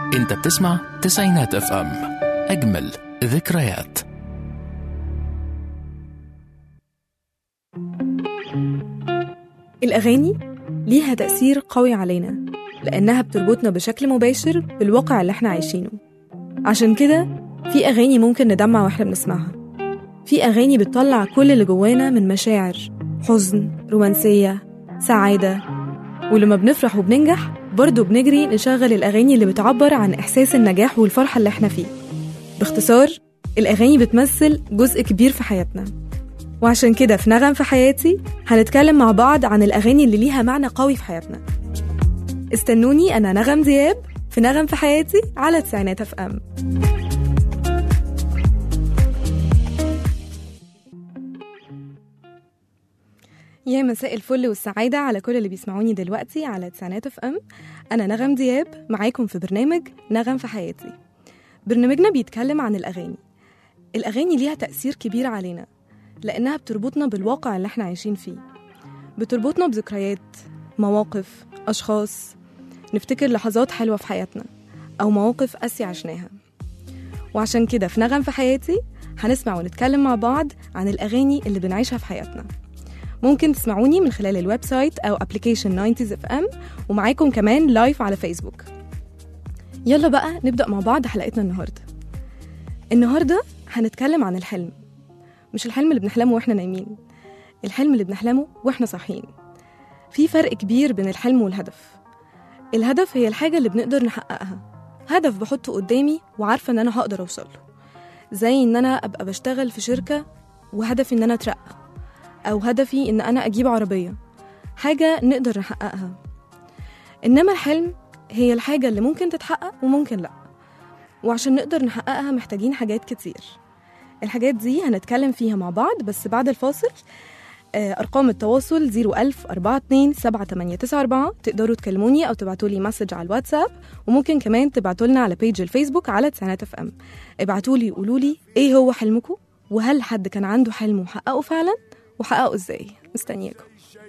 انت بتسمع تسعينات اف ام اجمل ذكريات الأغاني ليها تأثير قوي علينا لأنها بتربطنا بشكل مباشر بالواقع اللي احنا عايشينه عشان كده في أغاني ممكن ندمع واحنا بنسمعها في أغاني بتطلع كل اللي جوانا من مشاعر حزن رومانسية سعادة ولما بنفرح وبننجح برضه بنجري نشغل الأغاني اللي بتعبر عن إحساس النجاح والفرحة اللي احنا فيه باختصار الأغاني بتمثل جزء كبير في حياتنا وعشان كده في نغم في حياتي هنتكلم مع بعض عن الأغاني اللي ليها معنى قوي في حياتنا استنوني أنا نغم دياب في نغم في حياتي على تسعينات اف ام يا مساء الفل والسعادة على كل اللي بيسمعوني دلوقتي على تسعينات اف ام أنا نغم دياب معاكم في برنامج نغم في حياتي برنامجنا بيتكلم عن الأغاني الأغاني ليها تأثير كبير علينا لأنها بتربطنا بالواقع اللي احنا عايشين فيه بتربطنا بذكريات مواقف أشخاص نفتكر لحظات حلوة في حياتنا أو مواقف قاسية عشناها وعشان كده في نغم في حياتي هنسمع ونتكلم مع بعض عن الأغاني اللي بنعيشها في حياتنا ممكن تسمعوني من خلال الويب سايت أو ابلكيشن 90s اف ام ومعاكم كمان لايف على فيسبوك يلا بقى نبدأ مع بعض حلقتنا النهاردة النهاردة هنتكلم عن الحلم مش الحلم اللي بنحلمه واحنا نايمين الحلم اللي بنحلمه واحنا صاحيين في فرق كبير بين الحلم والهدف الهدف هي الحاجة اللي بنقدر نحققها هدف بحطه قدامي وعارفة ان انا هقدر اوصل له زي ان انا ابقى بشتغل في شركة وهدفي ان انا اترقى او هدفي ان انا اجيب عربية حاجة نقدر نحققها انما الحلم هي الحاجة اللي ممكن تتحقق وممكن لا وعشان نقدر نحققها محتاجين حاجات كتير الحاجات دي هنتكلم فيها مع بعض بس بعد الفاصل آه، أرقام التواصل 01000 42 7894 تقدروا تكلموني أو تبعتوا لي مسج على الواتساب وممكن كمان تبعتوا لنا على بيج الفيسبوك على تسعينات اف ام ابعتوا لي قولوا لي إيه هو حلمكم وهل حد كان عنده حلم وحققه فعلا وحققه إزاي مستنياكم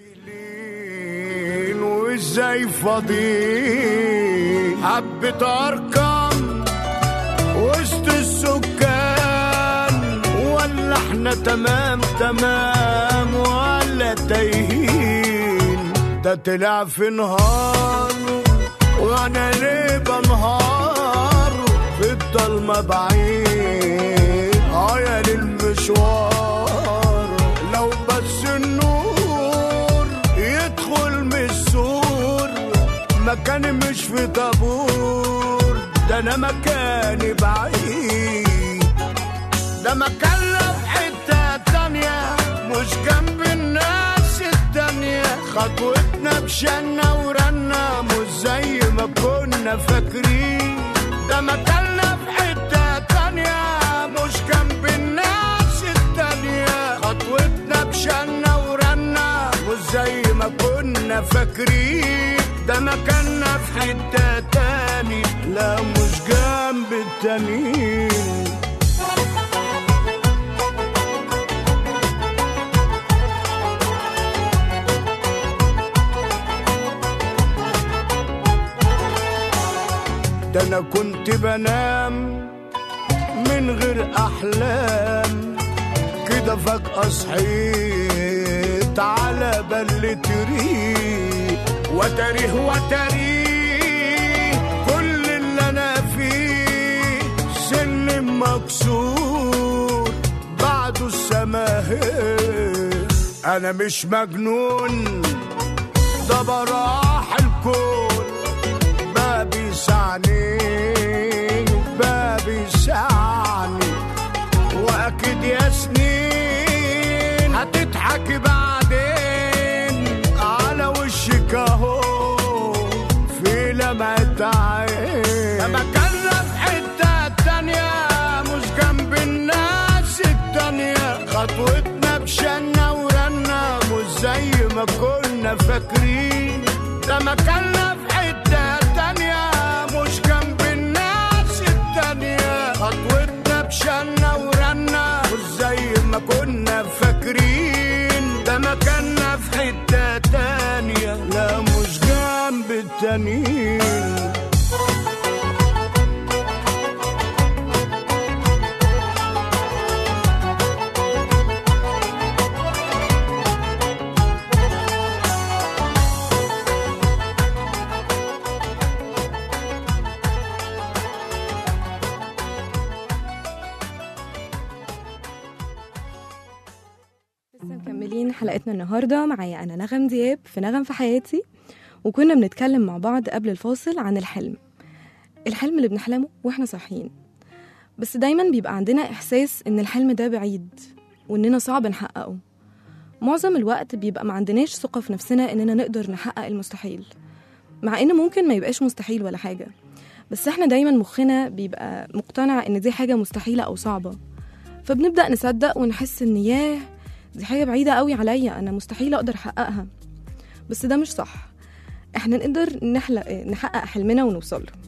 شايلين وازاي فاضيين حبة أرقام وسط السكان ولا احنا تمام تمام ولا تايهين ده طلع في نهار وانا ليه بنهار في الضلمة بعيد اه يا للمشوار لو بس النور يدخل من السور مكاني مش في طابور ده انا مكاني بعيد ده مكان لو في حتة تانية مش جنب الناس التانية خطوتنا بشنا ورنا مش زي ما كنا فاكرين ده مكاننا في حتة تانية مش جنب الناس التانية خطوتنا بشنا ورنا مش زي ما كنا فاكرين ده مكاننا في حتة تاني لا مش جنب التانيين ده انا كنت بنام من غير احلام كده فجأة صحيت على بلة ريق وتاريه وتاريه كل اللي انا فيه سن مكسور بعده السماهير انا مش مجنون ده براح الكون بابي سعني بابي سعني واكيد يا سنين هتضحكي بعدين على وشك اهو في لمعة عين لما كنا في حتة تانية مش جنب الناس التانية خطوتنا بشنا ورنا مش زي ما كنا فاكرين ده مكاننا في حتة تانية مش جنب الناس التانية خطوتنا بشنا ورنا مش زي ما كنا فاكرين ده مكاننا في حتة تانية لا مش جنب التانيين مستمعين حلقتنا النهاردة معايا أنا نغم دياب في نغم في حياتي وكنا بنتكلم مع بعض قبل الفاصل عن الحلم الحلم اللي بنحلمه وإحنا صاحيين بس دايما بيبقى عندنا إحساس إن الحلم ده بعيد وإننا صعب نحققه معظم الوقت بيبقى ما عندناش ثقة في نفسنا إننا نقدر نحقق المستحيل مع إن ممكن ما يبقاش مستحيل ولا حاجة بس إحنا دايما مخنا بيبقى مقتنع إن دي حاجة مستحيلة أو صعبة فبنبدأ نصدق ونحس إن ياه دي حاجة بعيدة قوي عليا أنا مستحيل أقدر أحققها بس ده مش صح إحنا نقدر نحلق نحقق حلمنا ونوصل له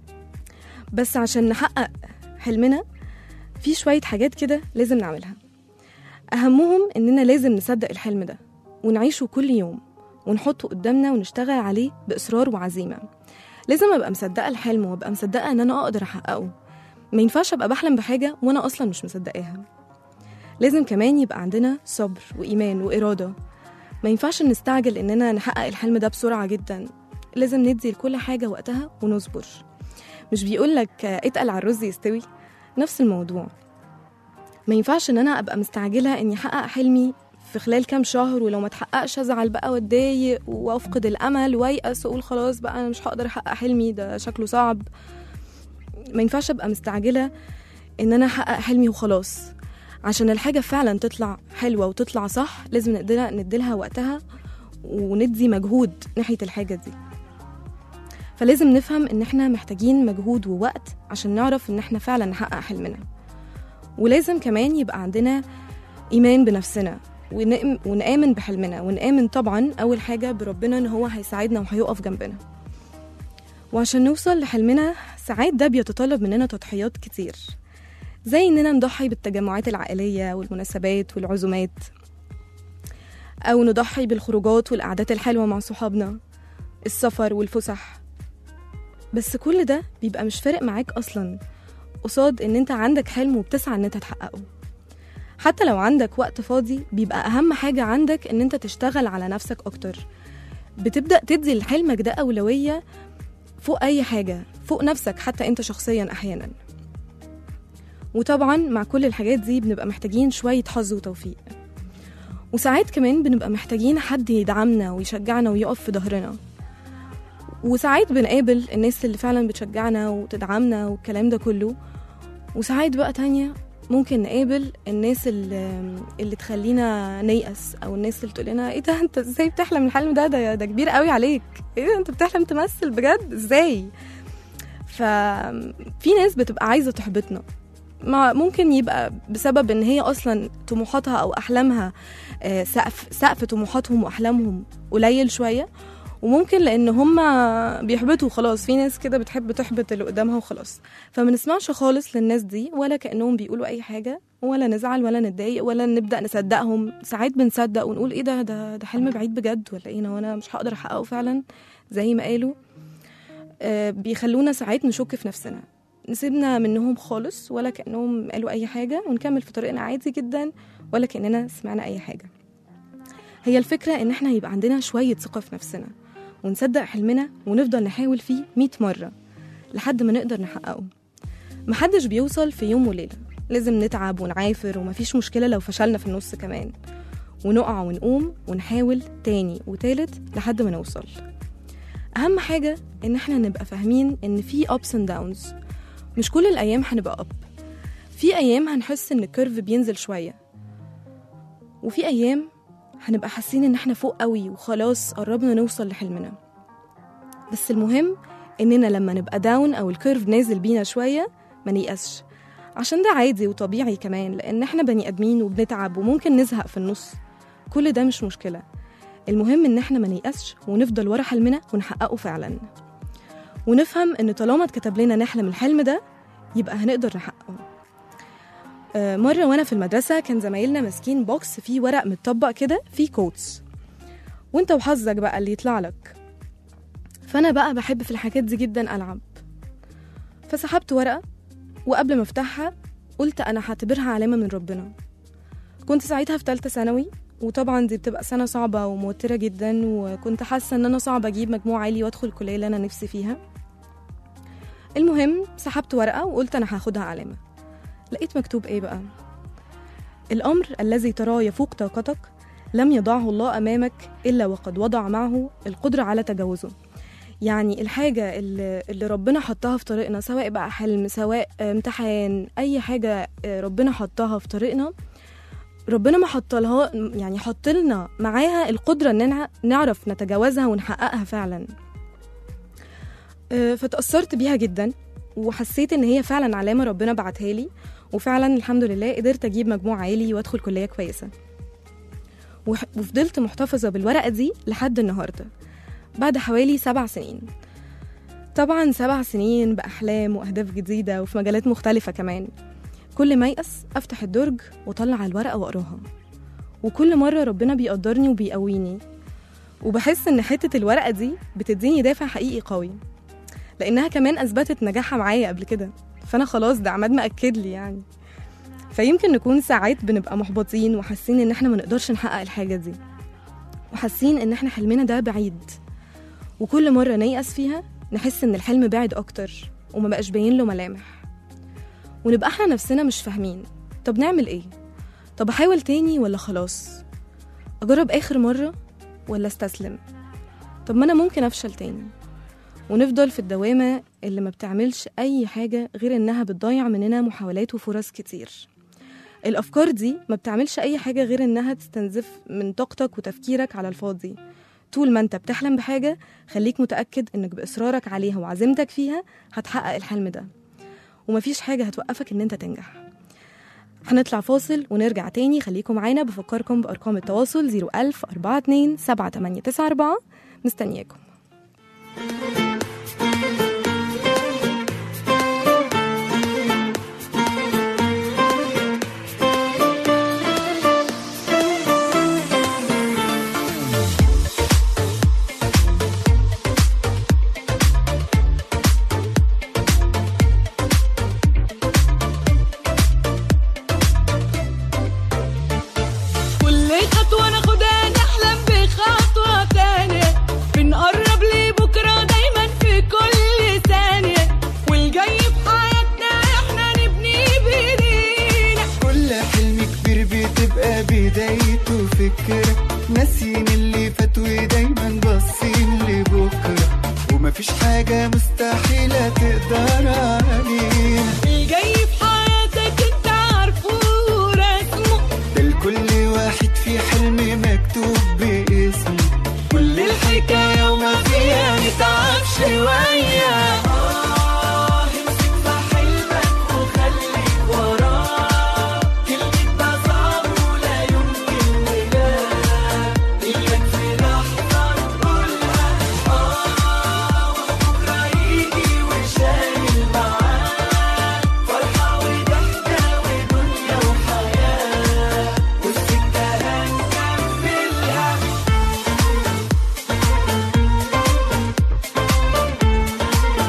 بس عشان نحقق حلمنا في شوية حاجات كده لازم نعملها أهمهم إننا لازم نصدق الحلم ده ونعيشه كل يوم ونحطه قدامنا ونشتغل عليه بإصرار وعزيمة لازم أبقى مصدقة الحلم وأبقى مصدقة إن أنا أقدر أحققه ما ينفعش أبقى بحلم بحاجة وأنا أصلا مش مصدقاها لازم كمان يبقى عندنا صبر وإيمان وإرادة ما ينفعش نستعجل إننا نحقق الحلم ده بسرعة جدا لازم ندي لكل حاجة وقتها ونصبر مش بيقولك آه، اتقل على الرز يستوي نفس الموضوع ما ينفعش ان انا ابقى مستعجله اني احقق حلمي في خلال كام شهر ولو ما اتحققش ازعل بقى واتضايق وافقد الامل ويأس واقول خلاص بقى انا مش هقدر احقق حلمي ده شكله صعب ما ينفعش ابقى مستعجله ان انا احقق حلمي وخلاص عشان الحاجه فعلا تطلع حلوه وتطلع صح لازم نديلها نديلها وقتها وندي مجهود ناحيه الحاجه دي فلازم نفهم ان احنا محتاجين مجهود ووقت عشان نعرف ان احنا فعلا نحقق حلمنا ولازم كمان يبقى عندنا إيمان بنفسنا ونأم ونآمن بحلمنا ونآمن طبعا أول حاجة بربنا إن هو هيساعدنا وهيقف جنبنا وعشان نوصل لحلمنا ساعات ده بيتطلب مننا تضحيات كتير زي إننا نضحي بالتجمعات العائلية والمناسبات والعزومات أو نضحي بالخروجات والقعدات الحلوة مع صحابنا السفر والفسح بس كل ده بيبقى مش فارق معاك أصلا قصاد ان انت عندك حلم وبتسعى ان انت تحققه حتى لو عندك وقت فاضي بيبقى اهم حاجة عندك ان انت تشتغل على نفسك اكتر بتبدأ تدي لحلمك ده أولوية فوق أي حاجة فوق نفسك حتى انت شخصيا أحيانا وطبعا مع كل الحاجات دي بنبقى محتاجين شوية حظ وتوفيق وساعات كمان بنبقى محتاجين حد يدعمنا ويشجعنا ويقف في ظهرنا وساعات بنقابل الناس اللي فعلا بتشجعنا وتدعمنا والكلام ده كله وساعات بقى تانية ممكن نقابل الناس اللي, اللي تخلينا نيأس او الناس اللي تقول لنا ايه ده انت ازاي بتحلم الحلم ده ده, ده كبير قوي عليك ايه ده انت بتحلم تمثل بجد ازاي ففي ناس بتبقى عايزه تحبطنا ما ممكن يبقى بسبب ان هي اصلا طموحاتها او احلامها آه، سقف سقف طموحاتهم واحلامهم قليل شويه وممكن لان هم بيحبطوا خلاص في ناس كده بتحب تحبط اللي قدامها وخلاص فما نسمعش خالص للناس دي ولا كانهم بيقولوا اي حاجه ولا نزعل ولا نتضايق ولا نبدا نصدقهم ساعات بنصدق ونقول ايه ده ده ده حلم بعيد بجد ولا ايه وانا مش هقدر احققه فعلا زي ما قالوا آه، بيخلونا ساعات نشك في نفسنا نسيبنا منهم خالص ولا كانهم قالوا اي حاجه ونكمل في طريقنا عادي جدا ولا كاننا سمعنا اي حاجه هي الفكره ان احنا يبقى عندنا شويه ثقه في نفسنا ونصدق حلمنا ونفضل نحاول فيه 100 مرة لحد ما نقدر نحققه محدش بيوصل في يوم وليلة لازم نتعب ونعافر ومفيش مشكلة لو فشلنا في النص كمان ونقع ونقوم ونحاول تاني وتالت لحد ما نوصل أهم حاجة إن احنا نبقى فاهمين إن في ups and downs مش كل الأيام هنبقى up في أيام هنحس إن الكيرف بينزل شوية وفي أيام هنبقى حاسين ان احنا فوق قوي وخلاص قربنا نوصل لحلمنا بس المهم اننا لما نبقى داون او الكيرف نازل بينا شويه ما نيأسش عشان ده عادي وطبيعي كمان لان احنا بني ادمين وبنتعب وممكن نزهق في النص كل ده مش مشكله المهم ان احنا ما نيأسش ونفضل ورا حلمنا ونحققه فعلا ونفهم ان طالما اتكتب لنا نحلم الحلم ده يبقى هنقدر نحققه آه، مرة وأنا في المدرسة كان زمايلنا ماسكين بوكس فيه ورق متطبق كده فيه كوتس وانت وحظك بقى اللي يطلع لك فأنا بقى بحب في الحاجات دي جدا ألعب فسحبت ورقة وقبل ما افتحها قلت أنا هعتبرها علامة من ربنا كنت ساعتها في تالتة ثانوي وطبعا دي بتبقى سنة صعبة وموترة جدا وكنت حاسة ان انا صعب اجيب مجموع عالي وادخل الكلية اللي انا نفسي فيها المهم سحبت ورقة وقلت انا هاخدها علامة لقيت مكتوب ايه بقى الامر الذي تراه يفوق طاقتك لم يضعه الله أمامك إلا وقد وضع معه القدرة على تجاوزه يعني الحاجة اللي, اللي ربنا حطها في طريقنا سواء بقى حلم سواء امتحان أي حاجة ربنا حطها في طريقنا ربنا ما حطلها يعني حط لنا معاها القدرة إننا نعرف نتجاوزها ونحققها فعلا آه، فتأثرت بيها جدا وحسيت إن هي فعلا علامة ربنا بعتها لي وفعلا الحمد لله قدرت أجيب مجموع عالي وأدخل كلية كويسة وح- وفضلت محتفظة بالورقة دي لحد النهاردة بعد حوالي سبع سنين طبعا سبع سنين بأحلام وأهداف جديدة وفي مجالات مختلفة كمان كل ما يأس أفتح الدرج وأطلع الورقة وأقراها وكل مرة ربنا بيقدرني وبيقويني وبحس إن حتة الورقة دي بتديني دافع حقيقي قوي لأنها كمان أثبتت نجاحها معايا قبل كده فأنا خلاص ده عماد مأكد لي يعني فيمكن نكون ساعات بنبقى محبطين وحاسين إن إحنا ما نقدرش نحقق الحاجة دي وحاسين إن إحنا حلمنا ده بعيد وكل مرة نيأس فيها نحس إن الحلم بعد أكتر وما بقاش باين له ملامح ونبقى احنا نفسنا مش فاهمين طب نعمل ايه طب احاول تاني ولا خلاص اجرب اخر مرة ولا استسلم طب ما انا ممكن افشل تاني ونفضل في الدوامة اللي ما بتعملش اي حاجة غير انها بتضيع مننا محاولات وفرص كتير الافكار دي ما بتعملش اي حاجة غير انها تستنزف من طاقتك وتفكيرك على الفاضي طول ما انت بتحلم بحاجة خليك متأكد انك بإصرارك عليها وعزيمتك فيها هتحقق الحلم ده ومفيش حاجة هتوقفك إن أنت تنجح هنطلع فاصل ونرجع تاني خليكم معانا بفكركم بأرقام التواصل 01000 42 7894 مستنياكم كل خطوة ناخدها نحلم بخطوة تانية بنقرب لبكرة دايما في كل ثانية والجاي في حياتنا احنا نبني بايدينا كل حلم كبير بتبقى بدايته فكرة ناسيين اللي فات ودايما باصين لبكرة ومفيش حاجة مستحيلة تقدر علينا الجاي في حياتك انت عارفه ورسمه ده لكل واحد في حلم مكتوب باسمه كل الحكاية وما فيها نتعب شوية آه امسك في حلمك وخليك وراه كلمة ده صعب ولا يمكن ولا إياك في لحظة نقولها آه وبكرة يجي وشايل معاه فرحة وضحكة ودنيا وحياة والسكة هنكملها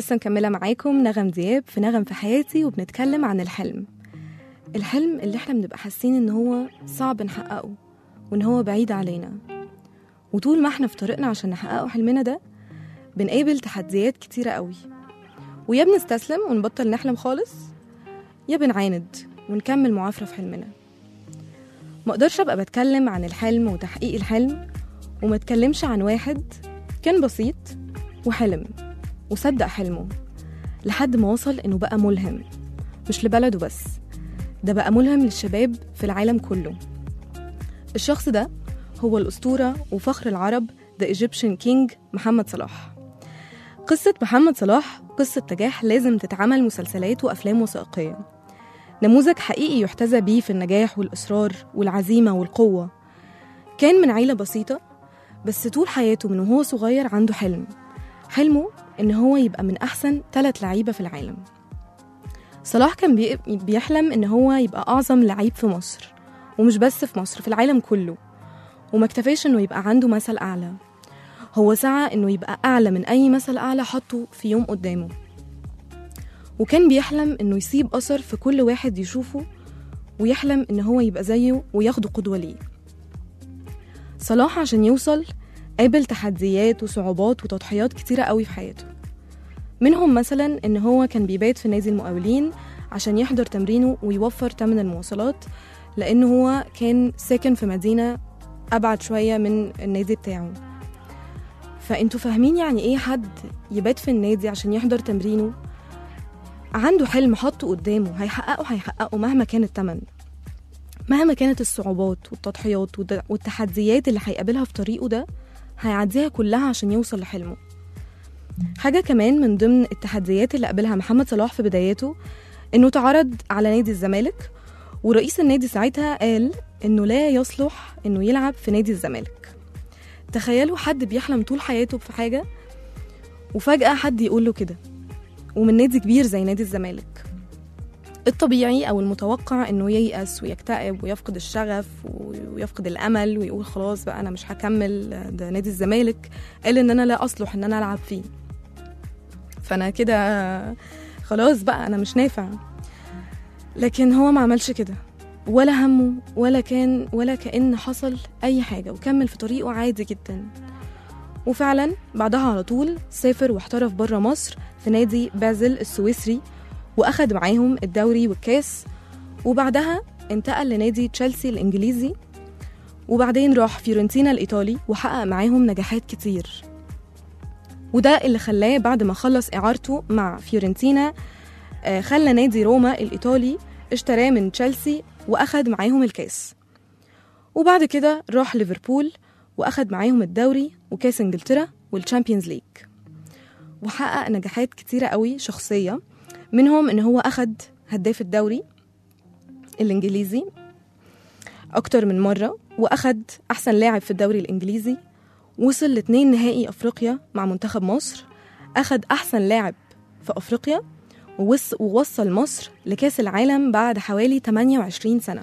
لسه مكملة معاكم نغم دياب في نغم في حياتي وبنتكلم عن الحلم الحلم اللي احنا بنبقى حاسين ان هو صعب نحققه وان هو بعيد علينا وطول ما احنا في طريقنا عشان نحققه حلمنا ده بنقابل تحديات كتيرة قوي ويا بنستسلم ونبطل نحلم خالص يا بنعاند ونكمل معافرة في حلمنا مقدرش ابقى بتكلم عن الحلم وتحقيق الحلم وما اتكلمش عن واحد كان بسيط وحلم وصدق حلمه لحد ما وصل انه بقى ملهم مش لبلده بس ده بقى ملهم للشباب في العالم كله الشخص ده هو الأسطورة وفخر العرب The Egyptian King محمد صلاح قصة محمد صلاح قصة نجاح لازم تتعمل مسلسلات وأفلام وثائقية نموذج حقيقي يحتذى بيه في النجاح والإصرار والعزيمة والقوة كان من عيلة بسيطة بس طول حياته من وهو صغير عنده حلم حلمه إن هو يبقى من أحسن ثلاث لعيبة في العالم صلاح كان بي- بيحلم إن هو يبقى أعظم لعيب في مصر ومش بس في مصر في العالم كله وما اكتفاش إنه يبقى عنده مثل أعلى هو سعى إنه يبقى أعلى من أي مثل أعلى حطه في يوم قدامه وكان بيحلم إنه يسيب أثر في كل واحد يشوفه ويحلم إن هو يبقى زيه وياخده قدوة ليه صلاح عشان يوصل قابل تحديات وصعوبات وتضحيات كتيرة قوي في حياته منهم مثلا إن هو كان بيبات في نادي المقاولين عشان يحضر تمرينه ويوفر تمن المواصلات لأنه هو كان ساكن في مدينة أبعد شوية من النادي بتاعه فأنتوا فاهمين يعني إيه حد يبات في النادي عشان يحضر تمرينه عنده حلم حاطه قدامه هيحققه هيحققه مهما كان التمن مهما كانت الصعوبات والتضحيات والد- والتحديات اللي هيقابلها في طريقه ده هيعديها كلها عشان يوصل لحلمه حاجة كمان من ضمن التحديات اللي قابلها محمد صلاح في بداياته إنه تعرض على نادي الزمالك ورئيس النادي ساعتها قال إنه لا يصلح إنه يلعب في نادي الزمالك تخيلوا حد بيحلم طول حياته في حاجة وفجأة حد يقول له كده ومن نادي كبير زي نادي الزمالك الطبيعي أو المتوقع إنه ييأس ويكتئب ويفقد الشغف ويفقد الأمل ويقول خلاص بقى أنا مش هكمل ده نادي الزمالك قال إن أنا لا أصلح إن أنا ألعب فيه فأنا كده خلاص بقى أنا مش نافع لكن هو ما عملش كده ولا همه ولا كان ولا كأن حصل أي حاجة وكمل في طريقه عادي جدا وفعلا بعدها على طول سافر واحترف بره مصر في نادي بازل السويسري وأخد معاهم الدوري والكاس وبعدها انتقل لنادي تشيلسي الإنجليزي وبعدين راح فيورنتينا الإيطالي وحقق معاهم نجاحات كتير وده اللي خلاه بعد ما خلص إعارته مع فيورنتينا آه، خلى نادي روما الإيطالي اشتراه من تشيلسي وأخد معاهم الكاس وبعد كده راح ليفربول وأخد معاهم الدوري وكاس إنجلترا والتشامبيونز ليج وحقق نجاحات كتيرة قوي شخصية منهم إن هو أخد هداف الدوري الإنجليزي أكتر من مرة وأخد أحسن لاعب في الدوري الإنجليزي وصل لاتنين نهائي أفريقيا مع منتخب مصر أخد أحسن لاعب في أفريقيا ووص- ووصل مصر لكأس العالم بعد حوالي 28 سنة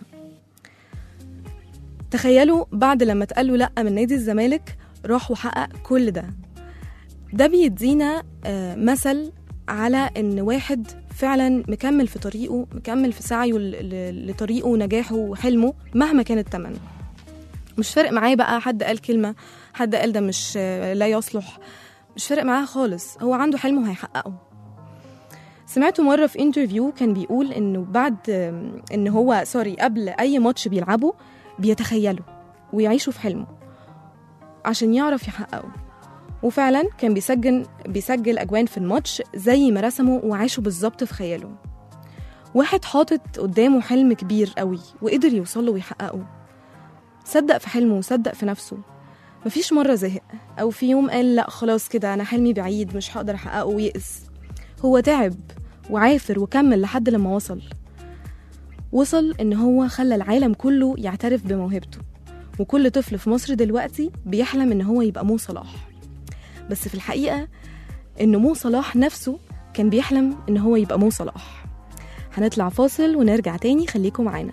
تخيلوا بعد لما اتقال له لأ من نادي الزمالك راح وحقق كل ده ده بيدينا آه، مثل على ان واحد فعلا مكمل في طريقه مكمل في سعيه ل- ل- لطريقه ونجاحه وحلمه مهما كان الثمن مش فارق معاه بقى حد قال كلمة حد قال ده مش آه، لا يصلح مش فارق معاه خالص هو عنده حلم وهيحققه سمعته مرة في انترفيو كان بيقول انه بعد آم، ان هو سوري قبل اي ماتش بيلعبه بيتخيله ويعيشوا في حلمه عشان يعرف يحققه وفعلا كان بيسجل بيسجل اجوان في الماتش زي ما رسمه وعاشه بالظبط في خياله واحد حاطط قدامه حلم كبير قوي وقدر يوصله ويحققه صدق في حلمه وصدق في نفسه مفيش مرة زهق أو في يوم قال لأ خلاص كده أنا حلمي بعيد مش هقدر أحققه ويئس هو تعب وعافر وكمل لحد لما وصل وصل إن هو خلى العالم كله يعترف بموهبته وكل طفل في مصر دلوقتي بيحلم إن هو يبقى مو صلاح بس في الحقيقة إن مو صلاح نفسه كان بيحلم إن هو يبقى مو صلاح هنطلع فاصل ونرجع تاني خليكم معانا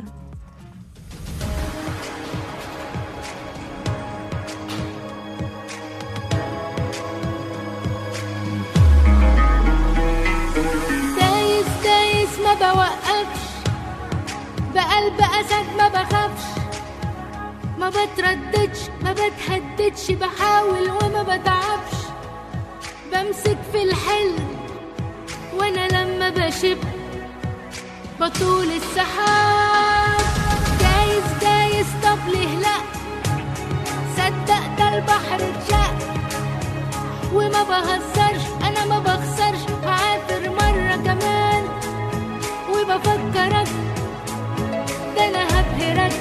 بوقفش بقلب أسد ما بخافش ما بترددش ما بتهددش بحاول وما بتعبش بمسك في الحلم وانا لما بشب بطول السحاب جايز جايز طب ليه لا صدق ده البحر اتشق وما بهزرش انا ما بخسرش هعافر مرة كمان وبفكرك ده انا هبهرك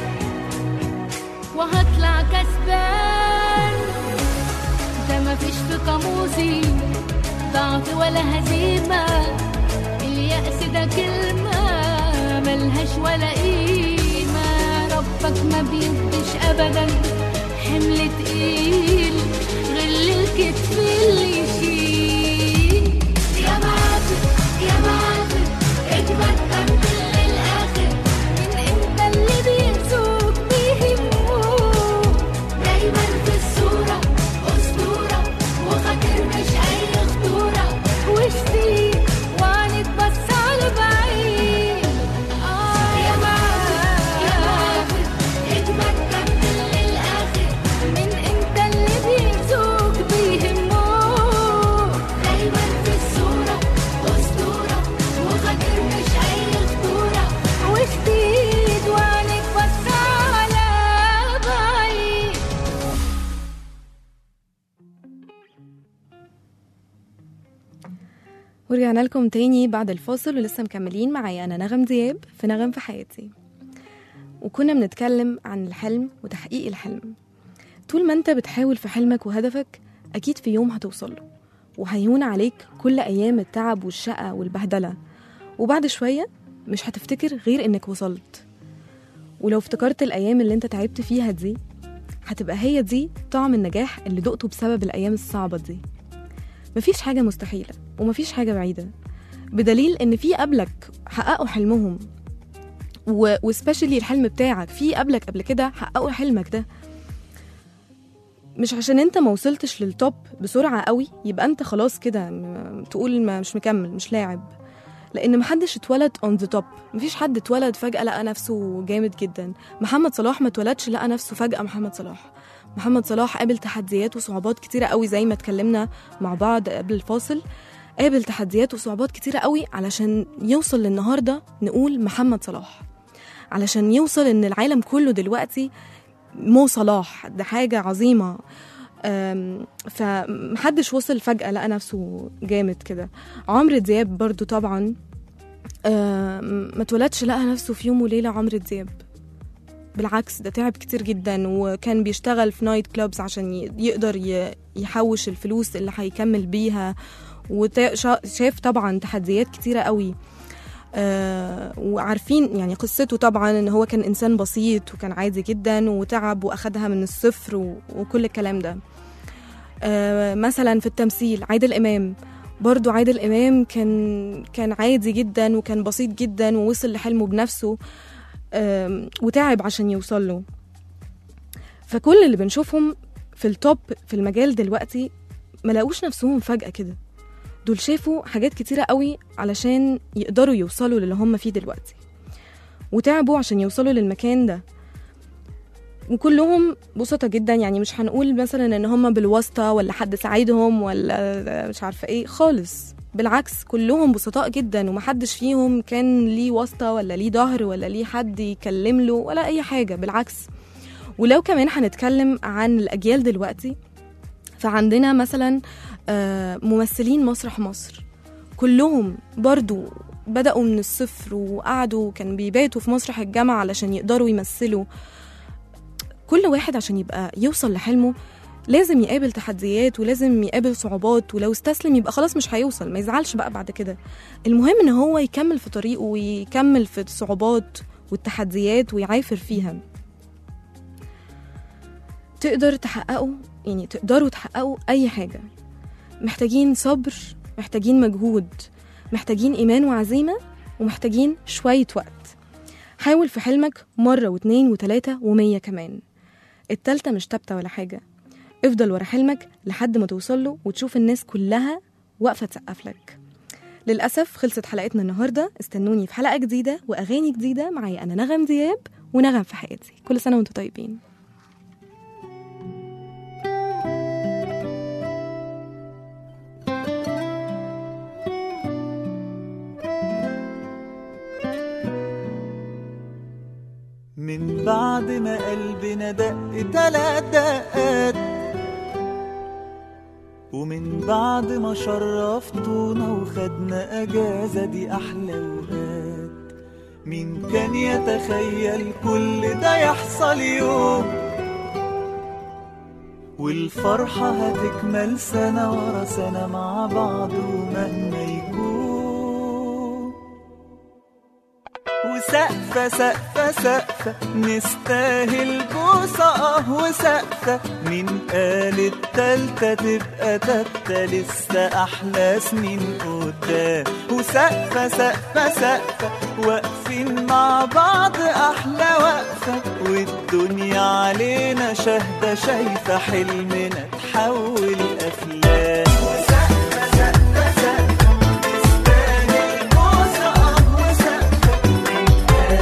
وهطلع كسبان ده مفيش في قاموسي ضعف ولا هزيمة اليأس ده كلمة ملهاش ولا قيمة ربك ما بيديش أبدا حمل تقيل غل الكتف اللي يشيل يا معافر يا معافر اجمد كمل للآخر من انت اللي بينسوك بيهموك دايما في الصورة أسطورة وخاطر مش أي خطورة وشتيك وعنك بس على بعيد آه يا معافر يا معافر اجمد كمل للآخر من انت اللي بينسوك بيهموك دايما في الصورة أسطورة وخاطر مش أي خطورة وشتيت وعنك بس على بعيد ورجعنا لكم تاني بعد الفاصل ولسه مكملين معايا أنا نغم دياب في نغم في حياتي وكنا بنتكلم عن الحلم وتحقيق الحلم طول ما انت بتحاول في حلمك وهدفك أكيد في يوم هتوصل له وهيهون عليك كل أيام التعب والشقة والبهدلة وبعد شوية مش هتفتكر غير إنك وصلت ولو افتكرت الأيام اللي انت تعبت فيها دي هتبقى هي دي طعم النجاح اللي دقته بسبب الأيام الصعبة دي مفيش حاجة مستحيلة ومفيش حاجة بعيدة بدليل إن في قبلك حققوا حلمهم و... وسبيشالي الحلم بتاعك في قبلك قبل كده حققوا حلمك ده مش عشان انت ما وصلتش للتوب بسرعة قوي يبقى انت خلاص كده م- تقول ما مش مكمل مش لاعب لان محدش اتولد اون ذا توب مفيش حد اتولد فجأة لقى نفسه جامد جدا محمد صلاح ما اتولدش لقى نفسه فجأة محمد صلاح محمد صلاح قابل تحديات وصعوبات كتيرة قوي زي ما اتكلمنا مع بعض قبل الفاصل قابل تحديات وصعوبات كتيرة قوي علشان يوصل للنهاردة نقول محمد صلاح علشان يوصل ان العالم كله دلوقتي مو صلاح ده حاجة عظيمة أم، فمحدش وصل فجأة لقى نفسه جامد كده عمرو دياب برضو طبعا أم، ما اتولدش لقى نفسه في يوم وليلة عمرو دياب بالعكس ده تعب كتير جدا وكان بيشتغل في نايت كلوبز عشان ي- يقدر ي- يحوش الفلوس اللي هيكمل بيها وشاف طبعا تحديات كتيرة قوي آه وعارفين يعني قصته طبعا ان هو كان انسان بسيط وكان عادي جدا وتعب واخدها من الصفر و- وكل الكلام ده آه مثلا في التمثيل عادل امام برضو عادل امام كان كان عادي جدا وكان بسيط جدا ووصل لحلمه بنفسه آم، وتعب عشان يوصل له فكل اللي بنشوفهم في التوب في المجال دلوقتي ما لاقوش نفسهم فجأة كده دول شافوا حاجات كتيرة قوي علشان يقدروا يوصلوا للي هم فيه دلوقتي وتعبوا عشان يوصلوا للمكان ده وكلهم بسطة جدا يعني مش هنقول مثلا ان هم بالواسطة ولا حد ساعدهم ولا مش عارفة ايه خالص بالعكس كلهم بسطاء جدا ومحدش فيهم كان ليه واسطة ولا ليه ظهر ولا ليه حد يكلم له ولا اي حاجة بالعكس ولو كمان هنتكلم عن الاجيال دلوقتي فعندنا مثلا آه، ممثلين مسرح مصر كلهم برضو بدأوا من الصفر وقعدوا كان بيباتوا في مسرح الجامعة علشان يقدروا يمثلوا كل واحد عشان يبقى يوصل لحلمه لازم يقابل تحديات ولازم يقابل صعوبات ولو استسلم يبقى خلاص مش هيوصل ما يزعلش بقى بعد كده المهم ان هو يكمل في طريقه ويكمل في الصعوبات والتحديات ويعافر فيها تقدر تحققوا يعني تقدروا تحققوا اي حاجه محتاجين صبر محتاجين مجهود محتاجين ايمان وعزيمه ومحتاجين شويه وقت حاول في حلمك مره واتنين وتلاته ومية كمان التالتة مش تابتة ولا حاجة افضل ورا حلمك لحد ما توصل له وتشوف الناس كلها واقفة تسقف لك للأسف خلصت حلقتنا النهاردة استنوني في حلقة جديدة وأغاني جديدة معايا أنا نغم دياب ونغم في حياتي كل سنة وانتم طيبين من بعد ما قلبنا دق تلات دقات ومن بعد ما شرفتونا وخدنا اجازة دي احلى وقات مين كان يتخيل كل ده يحصل يوم والفرحة هتكمل سنة ورا سنة مع بعض ومهما يكون وسقفة سقفة سقفة نستاهل بوسة اه وسقفة مين قال التالتة تبقى تالتة لسه أحلى سنين قدام وسقفة سقفة سقفة واقفين مع بعض أحلى وقفة والدنيا علينا شاهدة شايفة حلمنا تحول أفلام وسقفة سقفة سقفة نستاهل بوسة اه وسقفة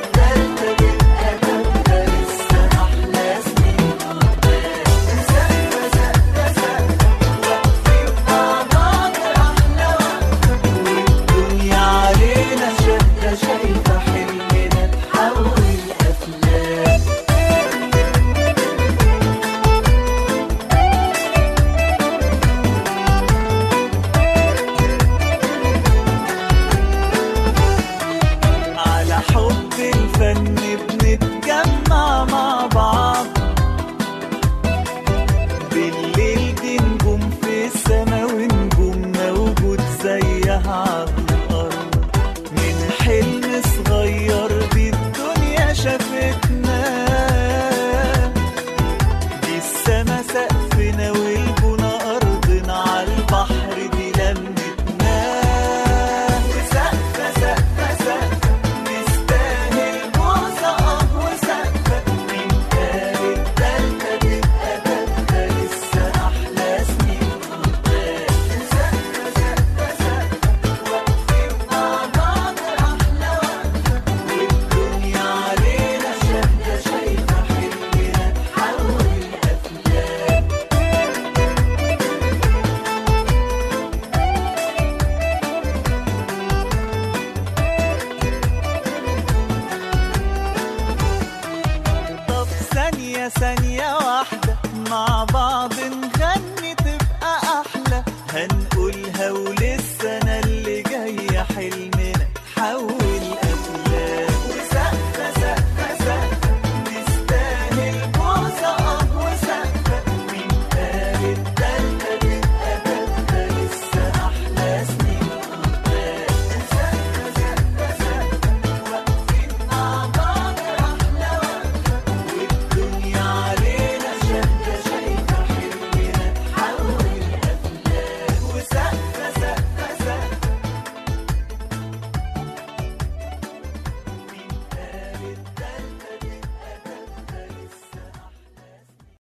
شايفة حلمنا تحول أفلام على حب الفن بنت